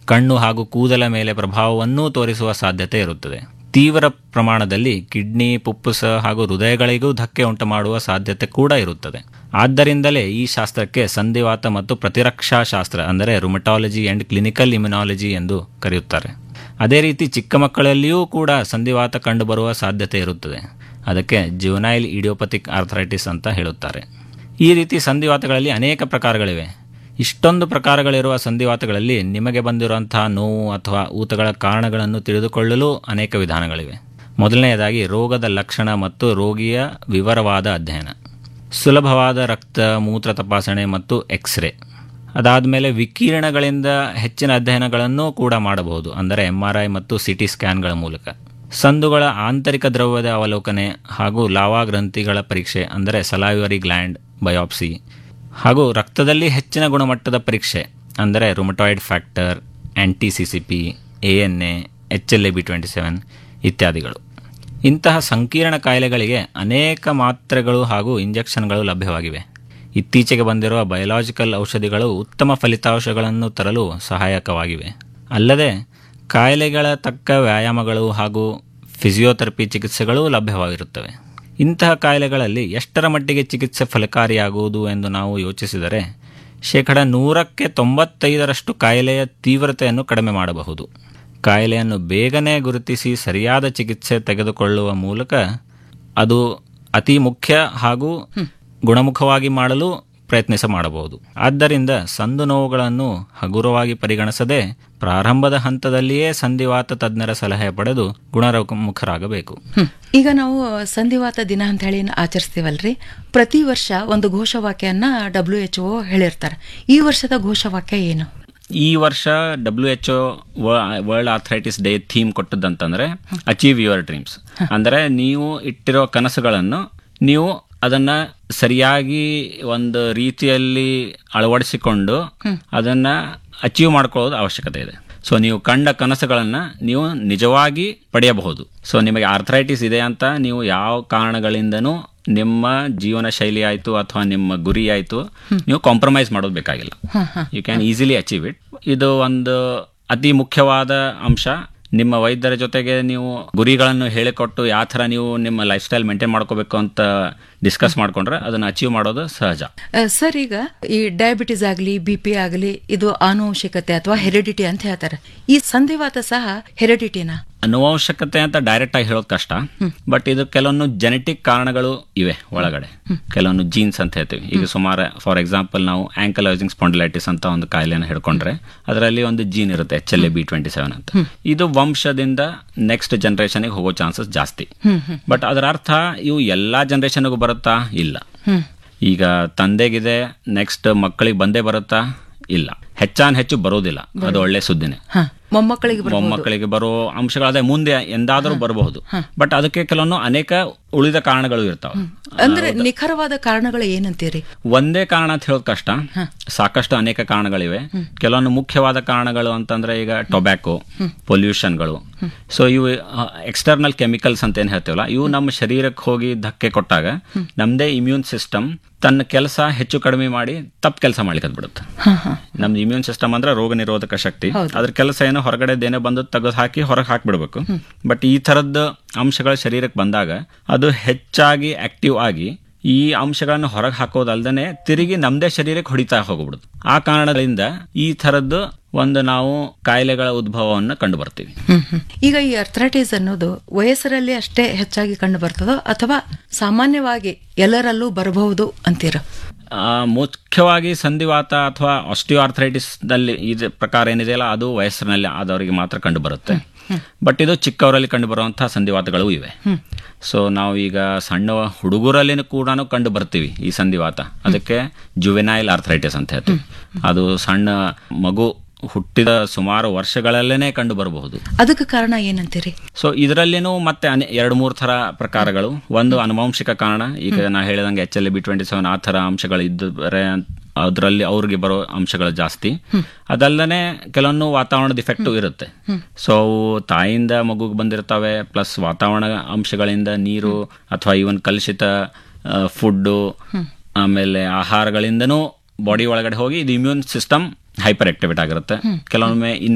ಕಣ್ಣು ಹಾಗೂ ಕೂದಲ ಮೇಲೆ ಪ್ರಭಾವವನ್ನೂ ತೋರಿಸುವ ಸಾಧ್ಯತೆ ಇರುತ್ತದೆ ತೀವ್ರ ಪ್ರಮಾಣದಲ್ಲಿ ಕಿಡ್ನಿ ಪುಪ್ಪುಸ ಹಾಗೂ ಹೃದಯಗಳಿಗೂ ಧಕ್ಕೆ ಉಂಟು ಮಾಡುವ ಸಾಧ್ಯತೆ ಕೂಡ ಇರುತ್ತದೆ ಆದ್ದರಿಂದಲೇ ಈ ಶಾಸ್ತ್ರಕ್ಕೆ ಸಂಧಿವಾತ ಮತ್ತು ಪ್ರತಿರಕ್ಷಾ ಶಾಸ್ತ್ರ ಅಂದರೆ ರುಮಟಾಲಜಿ ಅಂಡ್ ಕ್ಲಿನಿಕಲ್ ಇಮ್ಯುನಾಲಜಿ ಎಂದು ಕರೆಯುತ್ತಾರೆ ಅದೇ ರೀತಿ ಚಿಕ್ಕ ಮಕ್ಕಳಲ್ಲಿಯೂ ಕೂಡ ಸಂಧಿವಾತ ಕಂಡುಬರುವ ಸಾಧ್ಯತೆ ಇರುತ್ತದೆ ಅದಕ್ಕೆ ಜುವನೈಲ್ ಇಡಿಯೋಪತಿಕ್ ಆರ್ಥರೈಟಿಸ್ ಅಂತ ಹೇಳುತ್ತಾರೆ ಈ ರೀತಿ ಸಂಧಿವಾತಗಳಲ್ಲಿ ಅನೇಕ ಪ್ರಕಾರಗಳಿವೆ ಇಷ್ಟೊಂದು ಪ್ರಕಾರಗಳಿರುವ ಸಂಧಿವಾತಗಳಲ್ಲಿ ನಿಮಗೆ ಬಂದಿರುವಂತಹ ನೋವು ಅಥವಾ ಊತಗಳ ಕಾರಣಗಳನ್ನು ತಿಳಿದುಕೊಳ್ಳಲು ಅನೇಕ ವಿಧಾನಗಳಿವೆ ಮೊದಲನೆಯದಾಗಿ ರೋಗದ ಲಕ್ಷಣ ಮತ್ತು ರೋಗಿಯ ವಿವರವಾದ ಅಧ್ಯಯನ ಸುಲಭವಾದ ರಕ್ತ ಮೂತ್ರ ತಪಾಸಣೆ ಮತ್ತು ಎಕ್ಸ್ರೇ ಅದಾದಮೇಲೆ ವಿಕಿರಣಗಳಿಂದ ಹೆಚ್ಚಿನ ಅಧ್ಯಯನಗಳನ್ನು ಕೂಡ ಮಾಡಬಹುದು ಅಂದರೆ ಎಂ ಆರ್ ಐ ಮತ್ತು ಸಿ ಟಿ ಸ್ಕ್ಯಾನ್ಗಳ ಮೂಲಕ ಸಂದುಗಳ ಆಂತರಿಕ ದ್ರವ್ಯದ ಅವಲೋಕನೆ ಹಾಗೂ ಲಾವಾ ಗ್ರಂಥಿಗಳ ಪರೀಕ್ಷೆ ಅಂದರೆ ಸಲಾವಿವರಿ ಗ್ಲ್ಯಾಂಡ್ ಬಯಾಪ್ಸಿ ಹಾಗೂ ರಕ್ತದಲ್ಲಿ ಹೆಚ್ಚಿನ ಗುಣಮಟ್ಟದ ಪರೀಕ್ಷೆ ಅಂದರೆ rheumatoid factor anti C C P A N A H L A B twenty seven ಇತ್ಯಾದಿಗಳು ಇಂತಹ ಸಂಕೀರ್ಣ ಕಾಯಿಲೆಗಳಿಗೆ ಅನೇಕ ಮಾತ್ರೆಗಳು ಹಾಗೂ ಇಂಜೆಕ್ಷನ್ಗಳು ಲಭ್ಯವಾಗಿವೆ ಇತ್ತೀಚೆಗೆ ಬಂದಿರುವ ಬಯೋಲಾಜಿಕಲ್ ಔಷಧಿಗಳು ಉತ್ತಮ ಫಲಿತಾಂಶಗಳನ್ನು ತರಲು ಸಹಾಯಕವಾಗಿವೆ ಅಲ್ಲದೆ ಕಾಯಿಲೆಗಳ ತಕ್ಕ ವ್ಯಾಯಾಮಗಳು ಹಾಗೂ ಫಿಸಿಯೋಥೆರಪಿ ಚಿಕಿತ್ಸೆಗಳು ಲಭ್ಯವಾಗಿರುತ್ತವೆ ಇಂತಹ ಕಾಯಿಲೆಗಳಲ್ಲಿ ಎಷ್ಟರ ಮಟ್ಟಿಗೆ ಚಿಕಿತ್ಸೆ ಫಲಕಾರಿಯಾಗುವುದು ಎಂದು ನಾವು ಯೋಚಿಸಿದರೆ ಶೇಕಡ ನೂರಕ್ಕೆ ತೊಂಬತ್ತೈದರಷ್ಟು ಕಾಯಿಲೆಯ ತೀವ್ರತೆಯನ್ನು ಕಡಿಮೆ ಮಾಡಬಹುದು ಕಾಯಿಲೆಯನ್ನು ಬೇಗನೆ ಗುರುತಿಸಿ ಸರಿಯಾದ ಚಿಕಿತ್ಸೆ ತೆಗೆದುಕೊಳ್ಳುವ ಮೂಲಕ ಅದು ಅತಿ ಮುಖ್ಯ ಹಾಗೂ ಗುಣಮುಖವಾಗಿ ಮಾಡಲು ಪ್ರಯತ್ನಿಸ ಮಾಡಬಹುದು ಆದ್ದರಿಂದ ಸಂದು ನೋವುಗಳನ್ನು ಹಗುರವಾಗಿ ಪರಿಗಣಿಸದೆ ಪ್ರಾರಂಭದ ಹಂತದಲ್ಲಿಯೇ ಸಂಧಿವಾತ ತಜ್ಞರ ಸಲಹೆ ಪಡೆದು ಗುಣಮುಖರಾಗಬೇಕು ಹ್ಮ್. ಈಗ ನಾವು ಸಂಧಿವಾತ ದಿನ ಅಂತ ಹೇಳಿ ಆಚರಿಸ್ತೀವಲ್ರಿ ಪ್ರತಿ ವರ್ಷ ಒಂದು ಘೋಷವಾಕ್ಯನ್ನ ಡಬ್ಲ್ಯೂ ಎಚ್ ಒ ಹೇಳಿರ್ತಾರೆ ಈ ವರ್ಷದ ಘೋಷವಾಕ್ಯ ಏನು ಈ ವರ್ಷ W H world arthritis day theme ಕೊಟ್ಟದಂತಂದ್ರೆ ಅಚೀವ್ ಯುವರ್ ಡ್ರೀಮ್ಸ್ ಅಂದ್ರೆ ನೀವು ಇಟ್ಟಿರೋ ಕನಸುಗಳನ್ನು ನೀವು ಅದನ್ನ ಸರಿಯಾಗಿ ಒಂದು ರೀತಿಯಲ್ಲಿ ಅಳವಡಿಸಿಕೊಂಡು ಅದನ್ನ ಅಚೀವ್ ಮಾಡ್ಕೊಳ್ಳೋದು ಅವಶ್ಯಕತೆ ಇದೆ ಸೊ ನೀವು ಕಂಡ ಕನಸುಗಳನ್ನ ನೀವು ನಿಜವಾಗಿ ಪಡೆಯಬಹುದು ಸೊ ನಿಮಗೆ ಆರ್ಥರೈಟಿಸ್ ಇದೆ ಅಂತ ನೀವು ಯಾವ ಕಾರಣಗಳಿಂದನೂ ನಿಮ್ಮ ಜೀವನ ಶೈಲಿ ಆಯಿತು ಅಥವಾ ನಿಮ್ಮ ಗುರಿ ಆಯಿತು ನೀವು ಕಾಂಪ್ರಮೈಸ್ ಮಾಡೋದು ಬೇಕಾಗಿಲ್ಲ you can easily achieve it ಇದು ಒಂದು ಅತಿ ಮುಖ್ಯವಾದ ಅಂಶ ನಿಮ್ಮ ವೈದ್ಯರ ಜೊತೆಗೆ ನೀವು ಗುರಿಗಳನ್ನು ಹೇಳಿಕೊಟ್ಟು ಯಾವ ಥರ ನೀವು ನಿಮ್ಮ ಲೈಫ್ ಸ್ಟೈಲ್ ಮೇಂಟೈನ್ ಮಾಡ್ಕೋಬೇಕು ಅಂತ ಡಿಸ್ಕಸ್ ಮಾಡ್ಕೊಂಡ್ರೆ ಅದನ್ನು ಅಚೀವ್ ಮಾಡೋದು ಸಹಜ ಆ, ಸರ್ ಈಗ ಈ ಡಯಾಬಿಟಿಸ್ ಆಗಲಿ ಬಿ ಪಿ ಆಗಲಿ ಇದು ಆನುವಂಶಿಕತೆ ಅಥವಾ ಹೆರಿಡಿಟಿ ಅಂತ ಹೇಳ್ತಾರೆ ಈ ಸಂಧಿವಾತ ಸಹ ಹೆರಿಡಿಟಿನ ಅನುವಂಶಕತೆ ಅಂತ ಡೈರೆಕ್ಟ್ ಆಗಿ ಹೇಳೋದು ಕಷ್ಟ ಬಟ್ ಇದು ಕೆಲವೊಂದು ಜೆನೆಟಿಕ್ ಕಾರಣಗಳು ಇವೆ ಒಳಗಡೆ ಕೆಲವೊಂದು ಜೀನ್ಸ್ ಅಂತ ಹೇಳ್ತೀವಿ ಈಗ ಸುಮಾರು ಫಾರ್ ಎಕ್ಸಾಂಪಲ್ ನಾವು ಆಂಕಲೈಸಿಂಗ್ ಸ್ಪಾಂಡಿಲೈಟಿಸ್ ಅಂತ ಒಂದು ಕಾಯಿಲೆನ ಹಿಡ್ಕೊಂಡ್ರೆ ಅದರಲ್ಲಿ ಒಂದು ಜೀನ್ ಇರುತ್ತೆ H L A B twenty seven ಅಂತ ಇದು ವಂಶದಿಂದ ನೆಕ್ಸ್ಟ್ ಜನರೇಷನ್ಗೆ ಹೋಗೋ ಚಾನ್ಸಸ್ ಜಾಸ್ತಿ ಬಟ್ ಅದರ ಅರ್ಥ ಇವು ಎಲ್ಲಾ ಜನರೇಷನ್ಗೂ ಬರುತ್ತಾ ಇಲ್ಲ ಈಗ ತಂದೆಗಿದೆ ನೆಕ್ಸ್ಟ್ ಮಕ್ಕಳಿಗೆ ಬಂದೇ ಬರುತ್ತಾ ಇಲ್ಲ ಹೆಚ್ಚಾನ್ ಹೆಚ್ಚು ಬರೋದಿಲ್ಲ ಅದು ಒಳ್ಳೆ ಸುದ್ದಿನೇ ಹ ಮೊಮ್ಮಕ್ಕಳಿಗೆ ಬರ್ಬೋದು. ಮೊಮ್ಮಕ್ಕಳಿಗೆ ಬರೋ ಅಂಶಗಳಾದ ಮುಂದೆ ಎಂದಾದರೂ ಬರಬಹುದು ಬಟ್ ಅದಕ್ಕೆ ಕೆಲವೊಂದು ಅನೇಕ ಉಳಿದ ಕಾರಣಗಳು ಇರ್ತಾವೆ ಅಂದ್ರೆ ನಿಖರವಾದ ಕಾರಣಗಳು ಏನಂತೀರಿ ಒಂದೇ ಕಾರಣ ಅಂತ ಹೇಳೋದು ಕಷ್ಟ ಸಾಕಷ್ಟು ಅನೇಕ ಕಾರಣಗಳಿವೆ ಕೆಲವೊಂದು ಮುಖ್ಯವಾದ ಕಾರಣಗಳು ಅಂತಂದ್ರೆ ಈಗ ಟೊಬ್ಯಾಕೊ ಪೊಲ್ಯೂಷನ್ಗಳು ಸೊ ಇವು ಎಕ್ಸ್ಟರ್ನಲ್ ಕೆಮಿಕಲ್ಸ್ ಅಂತ ಏನ್ ಹೇಳ್ತೀವಲ್ಲ ಇವು ನಮ್ಮ ಶರೀರಕ್ಕೆ ಹೋಗಿ ಧಕ್ಕೆ ಕೊಟ್ಟಾಗ ನಮ್ದೇ ಇಮ್ಯೂನ್ ಸಿಸ್ಟಮ್ ತನ್ನ ಕೆಲಸ ಹೆಚ್ಚು ಕಡಿಮೆ ಮಾಡಿ ತಪ್ಪು ಕೆಲಸ ಮಾಡ್ಲಿಕ್ಕೆ ಬಿಡುತ್ತೆ ನಮ್ದು ಇಮ್ಯೂನ್ ಸಿಸ್ಟಮ್ ಅಂದ್ರೆ ರೋಗ ನಿರೋಧಕ ಶಕ್ತಿ ಅದ್ರ ಕೆಲಸ ಏನೋ ಹೊರಗಡೆ ದೇನೆ ಬಂದು ತೆಗೆದು ಹಾಕಿ ಹೊರಗೆ ಹಾಕಿಬಿಡ್ಬೇಕು ಬಟ್ ಈ ಥರದ್ದು ಅಂಶಗಳ ಶರೀರಕ್ಕೆ ಬಂದಾಗ ಅದು ಹೆಚ್ಚಾಗಿ ಆಕ್ಟಿವ್ ಆಗಿ ಈ ಅಂಶಗಳನ್ನು ಹೊರಗೆ ಹಾಕೋದಲ್ದೇ ತಿರುಗಿ ನಮ್ದೇ ಶರೀರಕ್ಕೆ ಹೊಡಿತಾ ಹೋಗ್ಬಿಡುದು ಆ ಕಾರಣದಿಂದ ಈ ಥರದ್ದು ಒಂದು ನಾವು ಕಾಯಿಲೆಗಳ ಉದ್ಭವವನ್ನು ಕಂಡು ಬರ್ತೀವಿ ಹ್ಮ್ ಹ್ಮ್. ಈಗ ಈ ಅರ್ಥ್ರೈಟಿಸ್ ಅನ್ನೋದು ವಯಸ್ಸರಲ್ಲಿ ಅಷ್ಟೇ ಹೆಚ್ಚಾಗಿ ಕಂಡು ಬರ್ತದೋ ಅಥವಾ ಸಾಮಾನ್ಯವಾಗಿ ಎಲ್ಲರಲ್ಲೂ ಬರಬಹುದು ಅಂತೀರ ಆ, ಮುಖ್ಯವಾಗಿ ಸಂಧಿವಾತ ಅಥವಾ ಆಸ್ಟಿಯೋಆರ್ಥರೈಟಿಸ್ ನಲ್ಲಿ ಇದು ಪ್ರಕಾರ ಏನಿದೆಯಲ್ಲ ಅದು ವಯಸ್ಸಿನಲ್ಲಿ ಆದವರಿಗೆ ಮಾತ್ರ ಕಂಡು ಬರುತ್ತೆ ಬಟ್ ಇದು ಚಿಕ್ಕವರಲ್ಲಿ ಕಂಡು ಬರುವಂತಹ ಸಂಧಿವಾತಗಳು ಇವೆ ಸೊ ನಾವು ಈಗ ಸಣ್ಣ ಹುಡುಗರಲ್ಲಿ ಕೂಡ ಕಂಡು ಬರ್ತೀವಿ ಈ ಸಂಧಿವಾತ ಅದಕ್ಕೆ ಜುವೆನೈಲ್ ಆರ್ಥರೈಟಿಸ್ ಅಂತ ಹೇಳ್ತೀವಿ ಅದು ಸಣ್ಣ ಮಗು ಹುಟ್ಟಿದ ಸುಮಾರು ವರ್ಷಗಳಲ್ಲೇನೆ ಕಂಡು ಬರಬಹುದು ಅದಕ್ಕೆ ಕಾರಣ ಏನಂತೀರಿ ಸೊ ಇದರಲ್ಲಿನೂ ಮತ್ತೆ ಅನೆ ಎರಡು ಮೂರು ಥರ ಪ್ರಕಾರಗಳು ಒಂದು ಅನುವಂಶಿಕ ಕಾರಣ ಈಗ ನಾ ಹೇಳಿದಂಗೆ H L B twenty seven ಆ ಥರ ಅಂಶಗಳು ಇದ್ದರೆ ಅದರಲ್ಲಿ ಅವ್ರಿಗೆ ಬರೋ ಅಂಶಗಳು ಜಾಸ್ತಿ ಅದಲ್ಲದೆ ಕೆಲವೊಂದು ವಾತಾವರಣದ ಇಫೆಕ್ಟು ಇರುತ್ತೆ ಸೊ ಅವು ತಾಯಿಯಿಂದ ಮಗುಗೆ ಬಂದಿರ್ತವೆ ಪ್ಲಸ್ ವಾತಾವರಣ ಅಂಶಗಳಿಂದ ನೀರು ಅಥವಾ ಇವನ್ ಕಲುಷಿತ ಫುಡ್ಡು ಆಮೇಲೆ ಆಹಾರಗಳಿಂದನೂ ಬಾಡಿ ಒಳಗಡೆ ಹೋಗಿ ಇದು ಇಮ್ಯೂನ್ ಸಿಸ್ಟಮ್ ಹೈಪರ್ ಆಕ್ಟಿವೇಟ್ ಆಗಿರುತ್ತೆ ಕೆಲವೊಮ್ಮೆ